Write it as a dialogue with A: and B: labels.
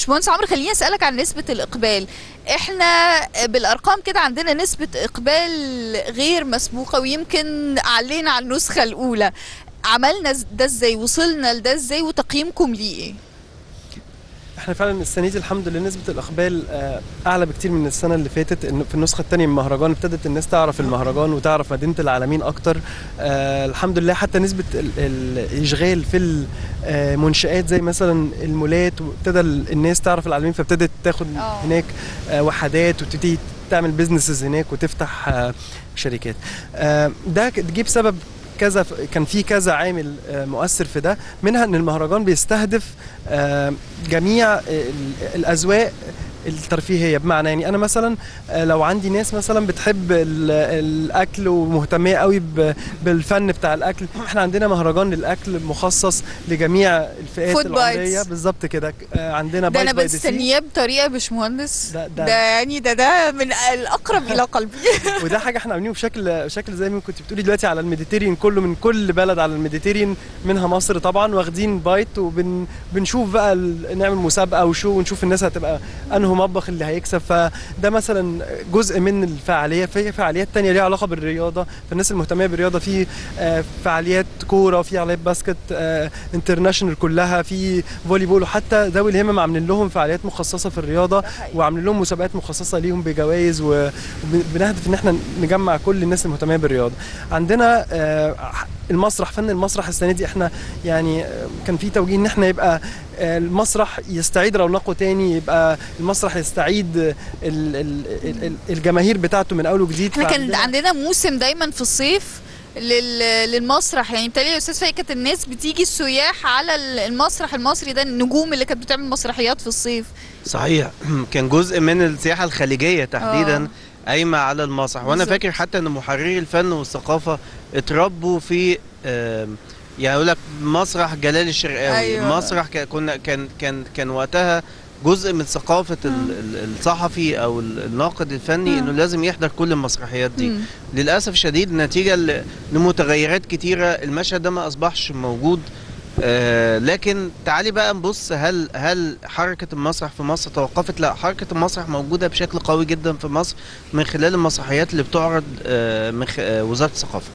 A: باشمهندس عمرو خليني اسالك عن نسبه الاقبال احنا بالارقام كده عندنا نسبه اقبال غير مسبوقه ويمكن علينا على النسخه الاولى عملنا ده ازاي وصلنا لده ازاي وتقييمكم ليه ايه
B: احنا فعلا السنه دي الحمد لله نسبه الاقبال آه، اعلى بكتير من السنه اللي فاتت إن في النسخه الثانيه من المهرجان ابتدت الناس تعرف المهرجان وتعرف مدينه العالمين اكتر آه، الحمد لله حتى نسبه ال- الاشغال في المنشات زي مثلا المولات وابتدى ال- الناس تعرف العالمين فابتدت تاخد
A: آه.
B: هناك آه، وحدات وتبتدي تعمل بيزنسز هناك وتفتح آه، شركات آه، ده ك- جه بسبب كذا كان في كذا عامل آه، مؤثر في ده منها ان المهرجان بيستهدف آه، جميع ال- الاذواق الترفيهيه بمعنى يعني انا مثلا آه، لو عندي ناس مثلا بتحب ال- الاكل ومهتميه قوي ب- بالفن بتاع الاكل احنا عندنا مهرجان للاكل مخصص لجميع الفئات
A: Food bites.
B: العمريه بالظبط كده آه، عندنا
A: ده انا
B: Bites by the Sea.
A: مستنياه بطريقه يا باشمهندس
B: ده-
A: ده,
B: ده-
A: يعني ده ده من الاقرب الى قلبي
B: وده حاجه احنا عاملينه بشكل شكل زي ما كنت بتقولي دلوقتي على الميديتيريان كله من كل بلد على الميديتيريان منها مصر طبعا واخدين بايت وبنشوف بقى ال- نعمل مسابقه وشو ونشوف الناس هتبقى انه مطبخ اللي هيكسب فده مثلا جزء من الفعاليه في فعاليات تانية ليها علاقه بالرياضه فالناس المهتميه بالرياضه في آه، فعاليات كوره في فعاليات باسكت انترناشونال كلها في فولي بول وحتى ذوي الهمم عاملين لهم فعاليات مخصصه في الرياضه وعاملين لهم مسابقات مخصصه ليهم بجوائز و- وبنهدف ان احنا نجمع كل الناس المهتميه بالرياضه عندنا آه، المسرح فن المسرح السنه دي احنا يعني آه، كان في توجيه ان احنا يبقى آه، المسرح يستعيد رونقه تاني يبقى المسرح يستعيد ال- ال- ال- ال- الجماهير بتاعته من اول وجديد
A: احنا كان
B: فعندنا-
A: عندنا موسم دايما في الصيف لل... للمسرح يعني بالتالي يا استاذ فايق كانت الناس بتيجي السياح على ال- المسرح المصري ده النجوم اللي كانت بتعمل مسرحيات في الصيف
C: صحيح كان جزء من السياحه الخليجيه تحديدا
A: آه.
C: قايمه على المسرح وانا
A: بالظبط.
C: فاكر حتى ان محرري الفن والثقافه اتربوا في آم، يعني يقول لك مسرح جلال الشرقاوي
A: أيوة.
C: مسرح ك- كنا كان كان كان وقتها جزء من ثقافه ال- ال- الصحفي او ال- الناقد الفني
A: مم.
C: انه لازم يحضر كل المسرحيات دي
A: مم.
C: للاسف شديد نتيجه ل- لمتغيرات كتيره المشهد ده ما اصبحش موجود آه لكن تعالي بقى نبص هل هل حركه المسرح في مصر توقفت لا حركه المسرح موجوده بشكل قوي جدا في مصر من خلال المسرحيات اللي بتعرض آه من خ- آه وزاره الثقافه